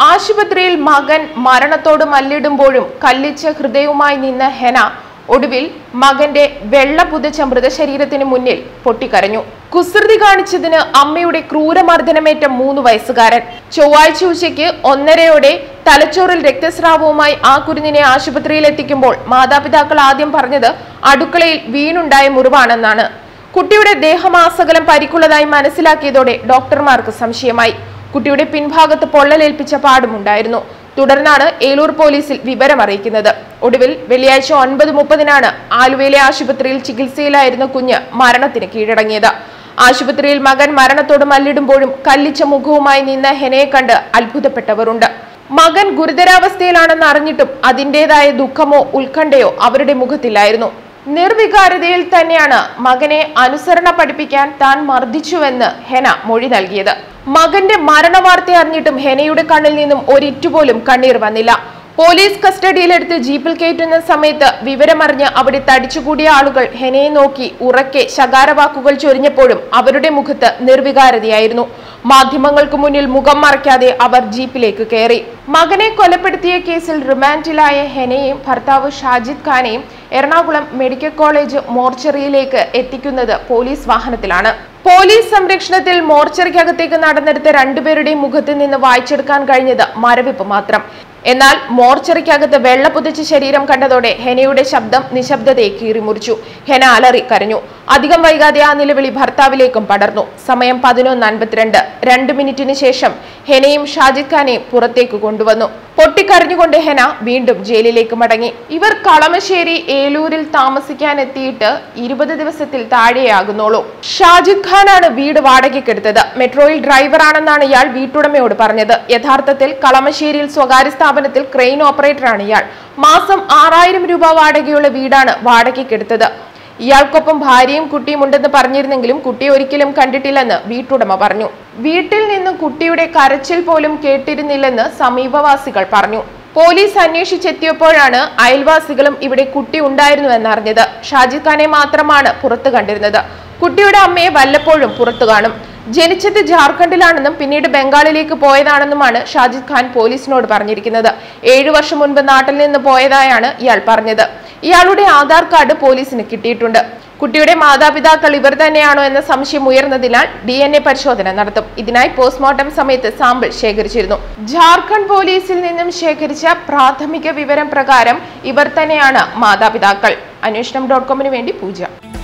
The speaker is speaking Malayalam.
ആശുപത്രിയിൽ മകൻ മരണത്തോട് മല്ലിടുമ്പോഴും കല്ലിച്ച ഹൃദയവുമായി നിന്ന ഹെന ഒടുവിൽ മകന്റെ വെള്ള പുതച്ച മൃതശരീരത്തിന് മുന്നിൽ പൊട്ടിക്കരഞ്ഞു കുസൃതി കാണിച്ചതിന് അമ്മയുടെ ക്രൂരമർദ്ദനമേറ്റ മൂന്ന് വയസ്സുകാരൻ ചൊവ്വാഴ്ച ഉച്ചയ്ക്ക് ഒന്നരയോടെ തലച്ചോറിൽ രക്തസ്രാവവുമായി ആ കുരുന്നിനെ ആശുപത്രിയിൽ എത്തിക്കുമ്പോൾ മാതാപിതാക്കൾ ആദ്യം പറഞ്ഞത് അടുക്കളയിൽ വീണുണ്ടായ മുറിവാണെന്നാണ് കുട്ടിയുടെ ദേഹമാസകലം പരിക്കുള്ളതായി മനസ്സിലാക്കിയതോടെ ഡോക്ടർമാർക്ക് സംശയമായി കുട്ടിയുടെ പിൻഭാഗത്ത് പൊള്ളലേൽപ്പിച്ച പാടുമുണ്ടായിരുന്നു തുടർന്നാണ് ഏലൂർ പോലീസിൽ വിവരം അറിയിക്കുന്നത് ഒടുവിൽ വെള്ളിയാഴ്ച ഒൻപത് മുപ്പതിനാണ് ആലുവയിലെ ആശുപത്രിയിൽ ചികിത്സയിലായിരുന്ന കുഞ്ഞ് മരണത്തിന് കീഴടങ്ങിയത് ആശുപത്രിയിൽ മകൻ മരണത്തോട് മല്ലിടുമ്പോഴും കല്ലിച്ച മുഖവുമായി നിന്ന ഹെനയെ കണ്ട് അത്ഭുതപ്പെട്ടവരുണ്ട് മകൻ ഗുരുതരാവസ്ഥയിലാണെന്ന് അറിഞ്ഞിട്ടും അതിൻ്റെതായ ദുഃഖമോ ഉത്കണ്ഠയോ അവരുടെ മുഖത്തില്ലായിരുന്നു നിർവികാരതയിൽ തന്നെയാണ് മകനെ അനുസരണ പഠിപ്പിക്കാൻ താൻ മർദ്ദിച്ചുവെന്ന് ഹെന മൊഴി നൽകിയത് മകന്റെ മരണവാർത്ത അറിഞ്ഞിട്ടും ഹെനയുടെ കണ്ണിൽ നിന്നും ഒരിറ്റുപോലും കണ്ണീർ വന്നില്ല പോലീസ് കസ്റ്റഡിയിലെടുത്ത് ജീപ്പിൽ കയറ്റുന്ന സമയത്ത് വിവരമറിഞ്ഞ് അവിടെ തടിച്ചുകൂടിയ ആളുകൾ ഹെനയെ നോക്കി ഉറക്കെ ശകാരവാക്കുകൾ ചൊരിഞ്ഞപ്പോഴും അവരുടെ മുഖത്ത് നിർവികാരതയായിരുന്നു മാധ്യമങ്ങൾക്ക് മുന്നിൽ മുഖം മറയ്ക്കാതെ അവർ ജീപ്പിലേക്ക് കയറി മകനെ കൊലപ്പെടുത്തിയ കേസിൽ റിമാൻഡിലായ ഹെനയെയും ഭർത്താവ് ഷാജിദ് ഖാനെയും എറണാകുളം മെഡിക്കൽ കോളേജ് മോർച്ചറിയിലേക്ക് എത്തിക്കുന്നത് പോലീസ് വാഹനത്തിലാണ് പോലീസ് സംരക്ഷണത്തിൽ മോർച്ചറിക്കകത്തേക്ക് നടന്നെടുത്ത രണ്ടുപേരുടെയും മുഖത്ത് നിന്ന് വായിച്ചെടുക്കാൻ കഴിഞ്ഞത് മരവിപ്പ് മാത്രം എന്നാൽ മോർച്ചറിക്കകത്ത് വെള്ള പുതച്ച ശരീരം കണ്ടതോടെ ഹെനയുടെ ശബ്ദം നിശബ്ദതയെ കീറിമുറിച്ചു ഹെന അലറി കരഞ്ഞു അധികം വൈകാതെ ആ നിലവിളി ഭർത്താവിലേക്കും പടർന്നു സമയം പതിനൊന്ന് അൻപത്തിരണ്ട് രണ്ട് മിനിറ്റിന് ശേഷം ഹെനയും ഷാജിദ് ഖാനെയും പുറത്തേക്ക് കൊണ്ടുവന്നു പൊട്ടിക്കരഞ്ഞുകൊണ്ട് ഹെന വീണ്ടും ജയിലിലേക്ക് മടങ്ങി ഇവർ കളമശ്ശേരി ഏലൂരിൽ താമസിക്കാൻ എത്തിയിട്ട് ഇരുപത് ദിവസത്തിൽ താഴെയാകുന്നുള്ളൂ ഷാജിദ് ഖാനാണ് വീട് വാടകയ്ക്കെടുത്തത് മെട്രോയിൽ ഡ്രൈവറാണെന്നാണ് ഇയാൾ വീട്ടുടമയോട് പറഞ്ഞത് യഥാർത്ഥത്തിൽ കളമശ്ശേരിയിൽ സ്വകാര്യ സ്ഥാപനത്തിൽ ക്രെയിൻ ഓപ്പറേറ്ററാണ് ഇയാൾ മാസം ആറായിരം രൂപ വാടകയുള്ള വീടാണ് വാടകയ്ക്കെടുത്തത് ഇയാൾക്കൊപ്പം ഭാര്യയും കുട്ടിയും ഉണ്ടെന്ന് പറഞ്ഞിരുന്നെങ്കിലും കുട്ടിയെ ഒരിക്കലും കണ്ടിട്ടില്ലെന്ന് വീട്ടുടമ പറഞ്ഞു വീട്ടിൽ നിന്ന് കുട്ടിയുടെ കരച്ചിൽ പോലും കേട്ടിരുന്നില്ലെന്ന് സമീപവാസികൾ പറഞ്ഞു പോലീസ് അന്വേഷിച്ചെത്തിയപ്പോഴാണ് അയൽവാസികളും ഇവിടെ കുട്ടി ഉണ്ടായിരുന്നു എന്നറിഞ്ഞത് ഷാജിദ് ഖാനെ മാത്രമാണ് പുറത്തു കണ്ടിരുന്നത് കുട്ടിയുടെ അമ്മയെ വല്ലപ്പോഴും പുറത്തു കാണും ജനിച്ചത് ജാർഖണ്ഡിലാണെന്നും പിന്നീട് ബംഗാളിലേക്ക് പോയതാണെന്നുമാണ് ഷാജിദ് ഖാൻ പോലീസിനോട് പറഞ്ഞിരിക്കുന്നത് ഏഴു വർഷം മുൻപ് നാട്ടിൽ നിന്ന് പോയതായാണ് ഇയാൾ പറഞ്ഞത് ഇയാളുടെ ആധാർ കാർഡ് പോലീസിന് കിട്ടിയിട്ടുണ്ട് കുട്ടിയുടെ മാതാപിതാക്കൾ ഇവർ തന്നെയാണോ എന്ന സംശയം ഉയർന്നതിനാൽ ഡി എൻ എ പരിശോധന നടത്തും ഇതിനായി പോസ്റ്റ്മോർട്ടം സമയത്ത് സാമ്പിൾ ശേഖരിച്ചിരുന്നു ജാർഖണ്ഡ് പോലീസിൽ നിന്നും ശേഖരിച്ച പ്രാഥമിക വിവരം പ്രകാരം ഇവർ തന്നെയാണ് മാതാപിതാക്കൾ അന്വേഷണം ഡോട്ട് കോമിന് വേണ്ടി പൂജ